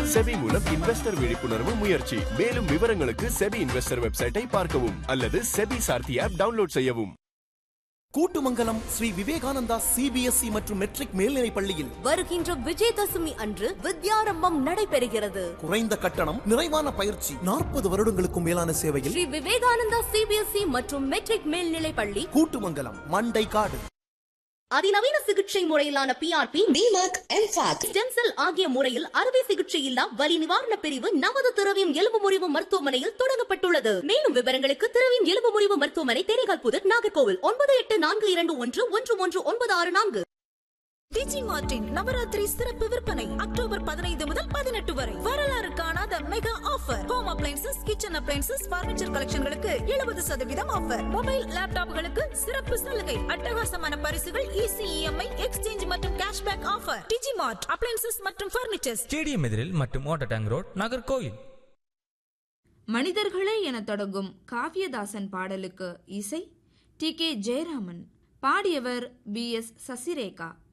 SEBI மூலம் investor விழிப்புணர்வு முயற்சி மேலும் விவரங்களுக்கு செபி இன்வெஸ்டர் வெப்சைட்டை பார்க்கவும் அல்லது செபி சார்த்தி ஆப் டவுன்லோட் செய்யவும் கூட்டுமங்கலம் ஸ்ரீ விவேகானந்தா சிபிஎஸ்இ மற்றும் மெட்ரிக் மேல்நிலைப் பள்ளியில் வருகின்ற விஜயதசமி அன்று வித்யாரம்பம் நடைபெறுகிறது குறைந்த கட்டணம் நிறைவான பயிற்சி நாற்பது வருடங்களுக்கும் மேலான சேவையில் ஸ்ரீ விவேகானந்தா சிபிஎஸ்இ மற்றும் மெட்ரிக் மேல்நிலை பள்ளி கூட்டுமங்கலம் மண்டை காடு அதிநவீன சிகிச்சை முறையிலான PRP DMAC MFAC stem cell ஆகிய முறையில் அறுவை சிகிச்சை இல்லா வலி நிவாரண பிரிவு நமது திரவியம் எலும்பு முறிவு மருத்துவமனையில் தொடங்கப்பட்டுள்ளது மேலும் விவரங்களுக்கு திரவியம் எலும்பு முறிவு மருத்துவமனை தேனிகால் புதர் நாகர்கோவில் ஒன்பது எட்டு நான்கு இரண்டு ஒன்று ஒன்று ஒன்று ஒன்பது ஆறு நான்கு டிஜி மார்டின் நவராத்திரி சிறப்பு விற்பனை அக்டோபர் பதினைந்து முதல் பதினெட்டு வரை வரலாறு காணாத mega offer home appliances kitchen appliances furniture கலெக்ஷன்களுக்கு எழுபது சதவீதம் ஆஃபர் மொபைல் லேப்டாப்களுக்கு சிறப்பு சலுகை அட்டகாசமான பரிசுகள் ஈஸி இஎம்ஐ எக்ஸ்சேஞ்ச் மற்றும் cashback offer Digi Mart appliances மற்றும் பர்னிச்சர்ஸ் ஸ்டேடியம் எதிரில் மற்றும் ஓட்டடேங் ரோட் நாகர்கோவில் மனிதர்களே என தொடங்கும் காவியதாசன் பாடலுக்கு இசை டி கே ஜெயராமன் பாடியவர் பி எஸ் சசிரேகா